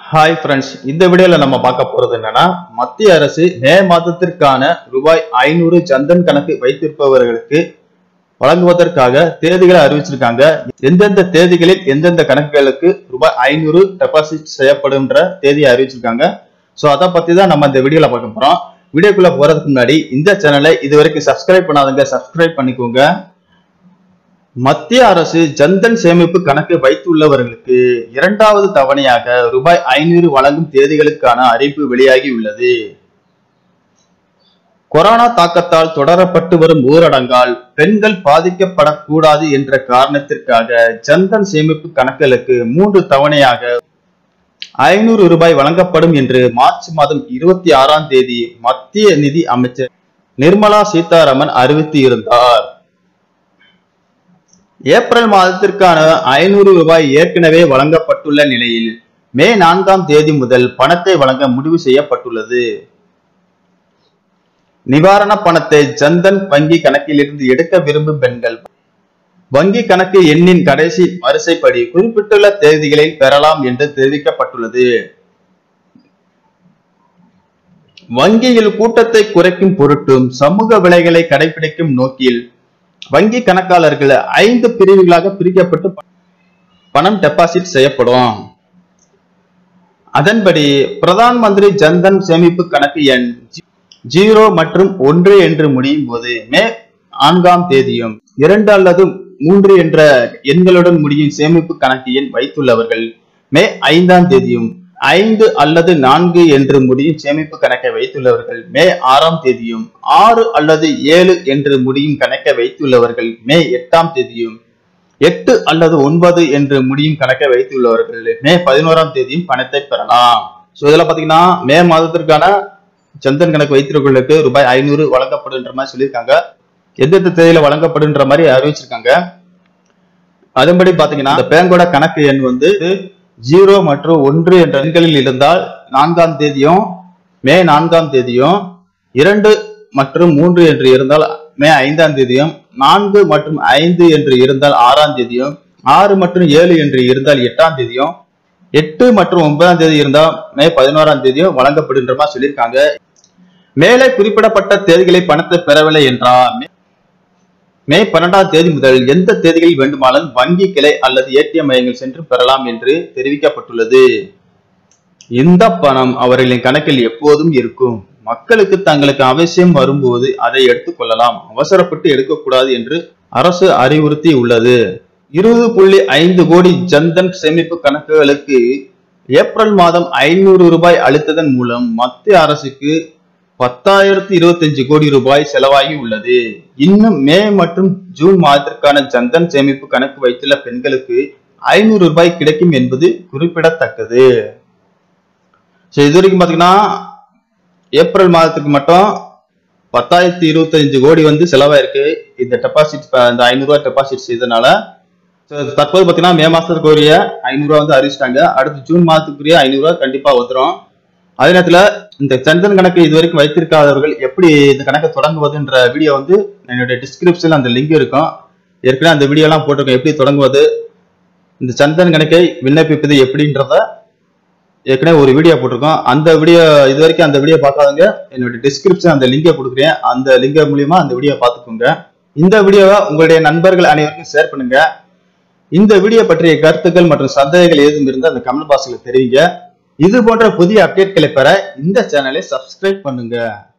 hi friends இந்த வீடியோல நம்ம பார்க்க போறது என்னன்னா மத்திய அரசு மே மாதத்திற்கான ரூபாய் ஐநூறு ஜன்தன் கணக்கு வைத்திருப்பவர்களுக்கு வழங்குவதற்காக தேதிகளை அறிவிச்சிருக்காங்க எந்தெந்த தேதிகளில் எந்தெந்த கணக்குகளுக்கு ரூபாய் ஐநூறு டெபாசிட் செய்யப்படும்ன்ற தேதியை அறிவிச்சிருக்காங்க ஸோ அதை பத்தி தான் நம்ம இந்த வீடியோல பார்க்க போறோம் வீடியோக்குள்ள போறதுக்கு முன்னாடி இந்த சேனலை இது வரைக்கும் சப்ஸ்கிரைப் பண்ணாதவங்க சப்ஸ்கிரைப் பண்ணிக்கோங்க மத்திய அரசு ஜன்தன் சேமிப்பு கணக்கு வைத்துள்ளவர்களுக்கு இரண்டாவது தவணையாக ரூபாய் ஐநூறு வழங்கும் தேதிகளுக்கான அறிவிப்பு வெளியாகி உள்ளது கொரோனா தாக்கத்தால் தொடரப்பட்டு வரும் ஊரடங்கால் பெண்கள் பாதிக்கப்படக்கூடாது என்ற காரணத்திற்காக ஜன்தன் சேமிப்பு கணக்குகளுக்கு மூன்று தவணையாக ஐநூறு ரூபாய் வழங்கப்படும் என்று மார்ச் மாதம் இருபத்தி ஆறாம் தேதி மத்திய நிதி அமைச்சர் நிர்மலா சீதாராமன் அறிவித்து இருந்தார் ஏப்ரல் மாதத்திற்கான ஐநூறு ரூபாய் ஏற்கனவே வழங்கப்பட்டுள்ள நிலையில் மே நான்காம் தேதி முதல் பணத்தை வழங்க முடிவு செய்யப்பட்டுள்ளது நிவாரண பணத்தை ஜன்தன் வங்கி கணக்கிலிருந்து எடுக்க விரும்பும் பெண்கள் வங்கி கணக்கு எண்ணின் கடைசி வரிசைப்படி குறிப்பிட்டுள்ள தேதிகளில் பெறலாம் என்று தெரிவிக்கப்பட்டுள்ளது வங்கியில் கூட்டத்தை குறைக்கும் பொருட்டும் சமூக விலைகளை கடைபிடிக்கும் நோக்கில் வங்கி கணக்காளர்கள் ஐந்து பிரிவுகளாக பிரிக்கப்பட்டு பணம் டெபாசிட் செய்யப்படும் அதன்படி பிரதான் மந்திரி ஜன்தன் சேமிப்பு கணக்கு எண் ஜீரோ மற்றும் ஒன்று என்று முடியும் போது மே நான்காம் தேதியும் இரண்டு அல்லது மூன்று என்ற எண்களுடன் முடியும் சேமிப்பு கணக்கு எண் வைத்துள்ளவர்கள் மே ஐந்தாம் தேதியும் ஐந்து அல்லது நான்கு என்று முடியும் சேமிப்பு கணக்கை வைத்துள்ளவர்கள் மே ஆறாம் தேதியும் ஆறு அல்லது ஏழு என்று முடியும் கணக்கை வைத்துள்ளவர்கள் மே எட்டாம் தேதியும் எட்டு அல்லது ஒன்பது என்று முடியும் கணக்கை வைத்துள்ளவர்கள் மே பதினோராம் தேதியும் பணத்தை பெறலாம் ஸோ இதில் பார்த்தீங்கன்னா மே மாதத்திற்கான சந்தன் கணக்கு வைத்திருக்கிறவர்களுக்கு ரூபாய் ஐநூறு வழங்கப்படுன்ற மாதிரி சொல்லியிருக்காங்க எந்தெந்த தேதியில வழங்கப்படுன்ற மாதிரி அறிவிச்சிருக்காங்க அதன்படி பாத்தீங்கன்னா இந்த பேங்கோட கணக்கு எண் வந்து ஜீரோ மற்றும் ஒன்று என்ற எண்களில் இருந்தால் நான்காம் தேதியும் மே நான்காம் தேதியும் இரண்டு மற்றும் மூன்று என்று இருந்தால் மே ஐந்தாம் தேதியும் நான்கு மற்றும் ஐந்து என்று இருந்தால் ஆறாம் தேதியும் ஆறு மற்றும் ஏழு என்று இருந்தால் எட்டாம் தேதியும் எட்டு மற்றும் ஒன்பதாம் தேதி இருந்தால் மே பதினோராம் தேதியும் வழங்கப்படுகின்ற மாதிரி சொல்லியிருக்காங்க மேலே குறிப்பிடப்பட்ட தேதிகளை பணத்தை பெறவில்லை என்றால் மே- மே பன்னெண்டாம் தேதி முதல் எந்த தேதிகளில் வேண்டுமானாலும் வங்கி கிளை அல்லது ஏடிஎம் மையங்கள் சென்று பெறலாம் என்று தெரிவிக்கப்பட்டுள்ளது இந்த பணம் அவர்களின் கணக்கில் எப்போதும் இருக்கும் மக்களுக்கு தங்களுக்கு அவசியம் வரும்போது அதை எடுத்துக் கொள்ளலாம் அவசரப்பட்டு எடுக்கக்கூடாது என்று அரசு அறிவுறுத்தி உள்ளது இருபது புள்ளி ஐந்து கோடி ஜன்தன் சேமிப்பு கணக்குகளுக்கு ஏப்ரல் மாதம் ஐநூறு ரூபாய் அளித்ததன் மூலம் மத்திய அரசுக்கு பத்தாயிரத்து இருபத்தஞ்சு கோடி ரூபாய் செலவாகி உள்ளது இன்னும் மே மற்றும் ஜூன் மாதத்திற்கான ஜன்தன் சேமிப்பு கணக்கு வைத்துள்ள பெண்களுக்கு ஐநூறு ரூபாய் கிடைக்கும் என்பது குறிப்பிடத்தக்கது ஸோ இது வரைக்கும் பார்த்தீங்கன்னா ஏப்ரல் மாதத்துக்கு மட்டும் பத்தாயிரத்தி இருபத்தஞ்சு கோடி வந்து செலவாயிருக்கு இந்த டெபாசிட் இந்த ஐநூறுரூவா டெபாசிட் செய்தனால ஸோ தற்போது பார்த்தீங்கன்னா மே மாதத்துக்குரிய ஐநூறுரூவா வந்து அறிவிச்சிட்டாங்க அடுத்து ஜூன் மாதத்துக்குரிய ஐநூறுரூவா கண்டிப்பாக வந்துடும் அதே நேரத்தில் இந்த சந்தன் கணக்கு இது வரைக்கும் வைத்திருக்காதவர்கள் எப்படி இந்த கணக்கை தொடங்குவதுன்ற வீடியோ வந்து என்னுடைய டிஸ்கிரிப்ஷனில் அந்த லிங்க் இருக்கும் ஏற்கனவே அந்த வீடியோலாம் போட்டிருக்கோம் எப்படி தொடங்குவது இந்த சந்தன் கணக்கை விண்ணப்பிப்பது எப்படின்றத ஏற்கனவே ஒரு வீடியோ போட்டிருக்கோம் அந்த வீடியோ இது வரைக்கும் அந்த வீடியோ பார்க்காதவங்க என்னுடைய டிஸ்கிரிப்ஷன் அந்த லிங்கை கொடுக்குறேன் அந்த லிங்கை மூலியமா அந்த வீடியோ பார்த்துக்கோங்க இந்த வீடியோவை உங்களுடைய நண்பர்கள் அனைவருக்கும் ஷேர் பண்ணுங்க இந்த வீடியோ பற்றிய கருத்துக்கள் மற்றும் சந்தேகங்கள் ஏதும் இருந்தால் அந்த கமெண்ட் பாக்ஸ்ல தெரிவிங்க இது போன்ற புதிய அப்டேட்களை பெற இந்த சேனலை சப்ஸ்கிரைப் பண்ணுங்க